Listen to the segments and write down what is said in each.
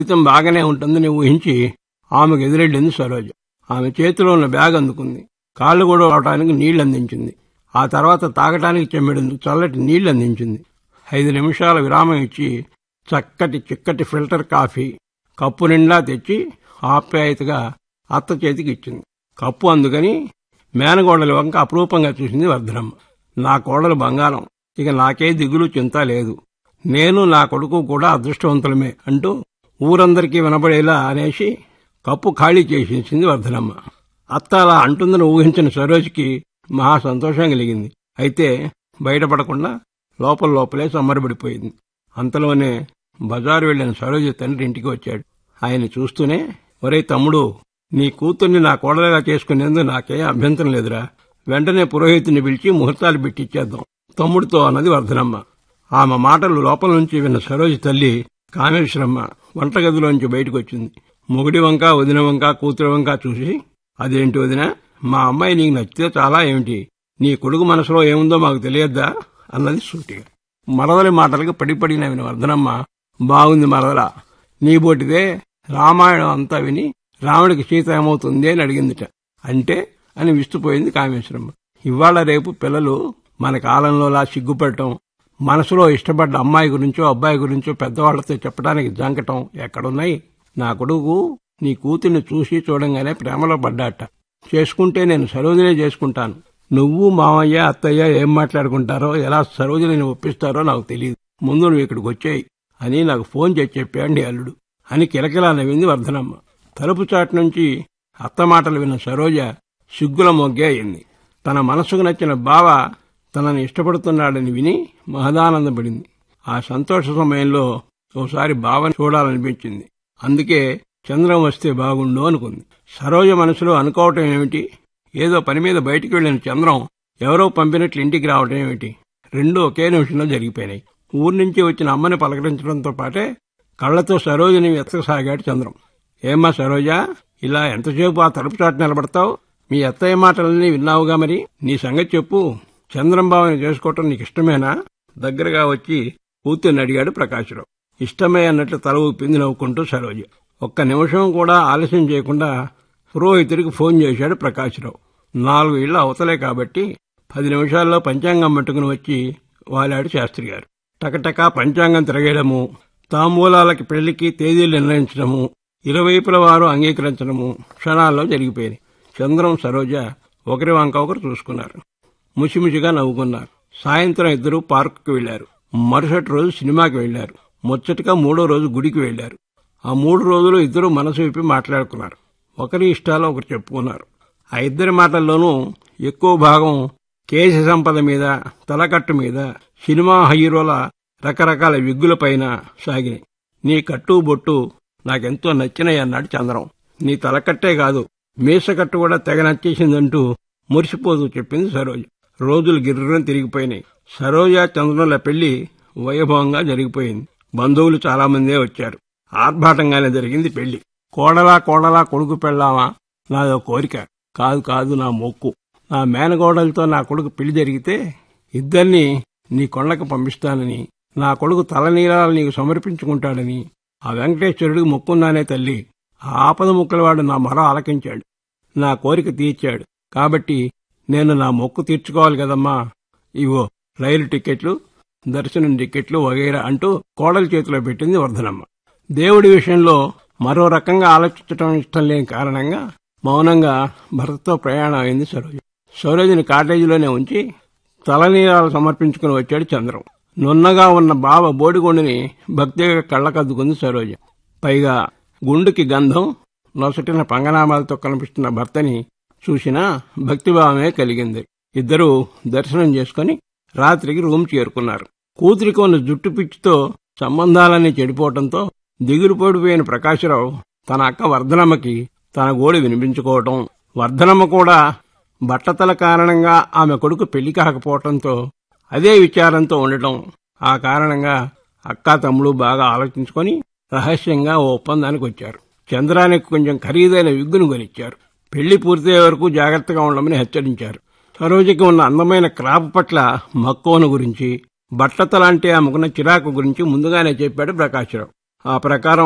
జీవితం బాగానే ఉంటుందని ఊహించి ఆమెకు ఎదురెళ్ళింది సరోజ ఆమె చేతిలో ఉన్న బ్యాగ్ అందుకుంది కాళ్ళు కూడా అవటానికి నీళ్లు అందించింది ఆ తర్వాత తాగటానికి చెమ్మెడందుకు చల్లటి నీళ్లు అందించింది ఐదు నిమిషాల విరామం ఇచ్చి చక్కటి చిక్కటి ఫిల్టర్ కాఫీ కప్పు నిండా తెచ్చి ఆప్యాయతగా అత్త చేతికి ఇచ్చింది కప్పు అందుకని మేనగోడల వంక అపురూపంగా చూసింది వర్ధనమ్మ నా కోడలు బంగారం ఇక నాకే దిగులు చింత లేదు నేను నా కొడుకు కూడా అదృష్టవంతులమే అంటూ ఊరందరికీ వినపడేలా అనేసి కప్పు ఖాళీ చేసేసింది వర్ధనమ్మ అత్త అలా అంటుందని ఊహించిన సరోజ్కి మహా సంతోషం కలిగింది అయితే బయటపడకుండా లోపల లోపలే సమ్మరబడిపోయింది అంతలోనే బజారు వెళ్లిన సరోజ తండ్రి ఇంటికి వచ్చాడు ఆయన చూస్తూనే ఒరే తమ్ముడు నీ కూతుర్ని నా కోడలుగా చేసుకునేందుకు నాకే అభ్యంతరం లేదురా వెంటనే పురోహితుని పిలిచి ముహూర్తాలు పెట్టిచ్చేద్దాం తమ్ముడితో అన్నది వర్ధనమ్మ ఆమె మాటలు లోపల నుంచి విన్న సరోజ తల్లి కామేశ్వరమ్మ వంటగదిలోంచి బయటకు వచ్చింది మొగుడి వంక వదిన వంక కూతురు వంక చూసి అదేంటి వదిన మా అమ్మాయి నీకు నచ్చితే చాలా ఏమిటి నీ కొడుకు మనసులో ఏముందో మాకు తెలియద్దా అన్నది సూటిగా మరదలి మాటలకు పడిపడి నవ్విన వర్ధనమ్మ బాగుంది మరదల నీ బోటిదే రామాయణం అంతా విని రాముడికి సీత ఏమవుతుంది అని అడిగిందిట అంటే అని విస్తుపోయింది కామేశ్వరమ్మ ఇవాళ రేపు పిల్లలు మన కాలంలోలా సిగ్గుపడటం మనసులో ఇష్టపడ్డ అమ్మాయి గురించో అబ్బాయి గురించో పెద్దవాళ్లతో చెప్పడానికి జంకటం ఎక్కడున్నాయి నా కొడుకు నీ కూతుర్ని చూసి చూడంగానే ప్రేమలో పడ్డాట చేసుకుంటే నేను సరోజనే చేసుకుంటాను నువ్వు మామయ్య అత్తయ్య ఏం మాట్లాడుకుంటారో ఎలా సరోజని ఒప్పిస్తారో నాకు తెలియదు ముందు నువ్వు ఇక్కడికి వచ్చాయి అని నాకు ఫోన్ చేసి చెప్పాడు అల్లుడు అని కిలకిలా నవ్వింది వర్ధనమ్మ తలుపు చాటు నుంచి అత్త మాటలు విన్న సరోజ సిగ్గుల మొగ్గే అయింది తన మనసుకు నచ్చిన బావ తనని ఇష్టపడుతున్నాడని విని మహదానందపడింది ఆ సంతోష సమయంలో ఓసారి బావని చూడాలనిపించింది అందుకే చంద్రం వస్తే బాగుండు అనుకుంది సరోజ మనసులో అనుకోవటం ఏమిటి ఏదో పని మీద బయటికి వెళ్లిన చంద్రం ఎవరో పంపినట్లు ఇంటికి రావటం ఏమిటి రెండూ ఒకే నిమిషంలో జరిగిపోయినాయి ఊరి నుంచి వచ్చిన అమ్మని పలకరించడంతో పాటే కళ్లతో సరోజని వెతకసాగాడు చంద్రం ఏమ్మా సరోజ ఇలా ఎంతసేపు ఆ తలుపు చాటు నిలబడతావు మీ అత్తయ్య మాటలన్నీ విన్నావుగా మరి నీ సంగతి చెప్పు చంద్రం బావని చేసుకోవటం నీకు ఇష్టమేనా దగ్గరగా వచ్చి కూతుర్ని అడిగాడు ప్రకాశ్రావు ఇష్టమే అన్నట్లు తల ఊపింది నవ్వుకుంటూ సరోజ ఒక్క నిమిషం కూడా ఆలస్యం చేయకుండా పురోహితుడికి ఫోన్ చేశాడు ప్రకాశ్రావు నాలుగు ఇళ్ల అవతలే కాబట్టి పది నిమిషాల్లో పంచాంగం పట్టుకుని వచ్చి వాలాడు శాస్త్రి గారు టకటకా పంచాంగం తిరగేయడము తాంబూలాలకి పెళ్లికి తేదీలు నిర్ణయించడము ఇరువైపుల వారు అంగీకరించడము క్షణాల్లో జరిగిపోయింది చంద్రం సరోజ ఒకరి వంక ఒకరు చూసుకున్నారు ముసిముసిగా నవ్వుకున్నారు సాయంత్రం ఇద్దరు పార్కుకు వెళ్లారు మరుసటి రోజు సినిమాకి వెళ్లారు ముచ్చటగా మూడో రోజు గుడికి వెళ్లారు ఆ మూడు రోజులు ఇద్దరు మనసు విప్పి మాట్లాడుకున్నారు ఒకరి ఇష్టాలు ఒకరు చెప్పుకున్నారు ఆ ఇద్దరి మాటల్లోనూ ఎక్కువ భాగం కేశ సంపద మీద తలకట్టు మీద సినిమా హీరోల రకరకాల విగ్గులపైన సాగినాయి నీ కట్టు బొట్టు నాకెంతో నచ్చినాయి అన్నాడు చంద్రం నీ తలకట్టే కాదు మీసకట్టు కూడా తెగ నచ్చేసిందంటూ మురిసిపోతూ చెప్పింది సరోజ రోజులు గిర్రని తిరిగిపోయినాయి సరోజ చంద్రుల పెళ్లి వైభవంగా జరిగిపోయింది బంధువులు చాలా మందే వచ్చారు ఆర్భాటంగానే జరిగింది పెళ్లి కోడలా కోడలా కొడుకు పెళ్ళామా నాదో కోరిక కాదు కాదు నా మొక్కు నా మేనగోడలతో నా కొడుకు పెళ్లి జరిగితే ఇద్దరిని నీ కొండకు పంపిస్తానని నా కొడుకు తలనీలాలు నీకు సమర్పించుకుంటాడని ఆ వెంకటేశ్వరుడికి మొక్కున్నానే తల్లి ఆ ఆపద ముక్కలవాడు నా మరో ఆలకించాడు నా కోరిక తీర్చాడు కాబట్టి నేను నా మొక్కు తీర్చుకోవాలి కదమ్మా ఇవో రైలు టికెట్లు దర్శనం టికెట్లు వగైరా అంటూ కోడలి చేతిలో పెట్టింది వర్ధనమ్మ దేవుడి విషయంలో మరో రకంగా ఆలోచించడం ఇష్టం లేని కారణంగా మౌనంగా భర్తతో ప్రయాణం అయింది సరోజ సరోజని కాటేజీలోనే ఉంచి తలనీరాలు సమర్పించుకుని వచ్చాడు చంద్రం నున్నగా ఉన్న బావ బోడిగొండుని భక్తిగా కళ్ళకద్దుకుంది సరోజ పైగా గుండుకి గంధం నొసటిన పంగనామాలతో కనిపిస్తున్న భర్తని చూసినా భక్తిభావమే కలిగింది ఇద్దరూ దర్శనం చేసుకుని రాత్రికి రూమ్ చేరుకున్నారు కూతురికి ఉన్న జుట్టు పిచ్చితో సంబంధాలన్నీ చెడిపోవటంతో దిగులు పడిపోయిన ప్రకాశరావు తన అక్క వర్ధనమ్మకి తన గోడు వినిపించుకోవటం వర్ధనమ్మ కూడా బట్టతల కారణంగా ఆమె కొడుకు పెళ్లి కాకపోవటంతో అదే విచారంతో ఉండటం ఆ కారణంగా అక్క తమ్ముడు బాగా ఆలోచించుకొని రహస్యంగా ఓ ఒప్పందానికి వచ్చారు చంద్రానికి కొంచెం ఖరీదైన విగ్గును కొనిచ్చారు పెళ్లి పూర్తయ్యే వరకు జాగ్రత్తగా ఉండమని హెచ్చరించారు సరోజకి ఉన్న అందమైన క్రాప్ పట్ల మక్కువను గురించి బట్టతలాంటి ఆమెకున్న చిరాకు గురించి ముందుగానే చెప్పాడు ప్రకాశ్రావు ఆ ప్రకారం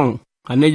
అన్ని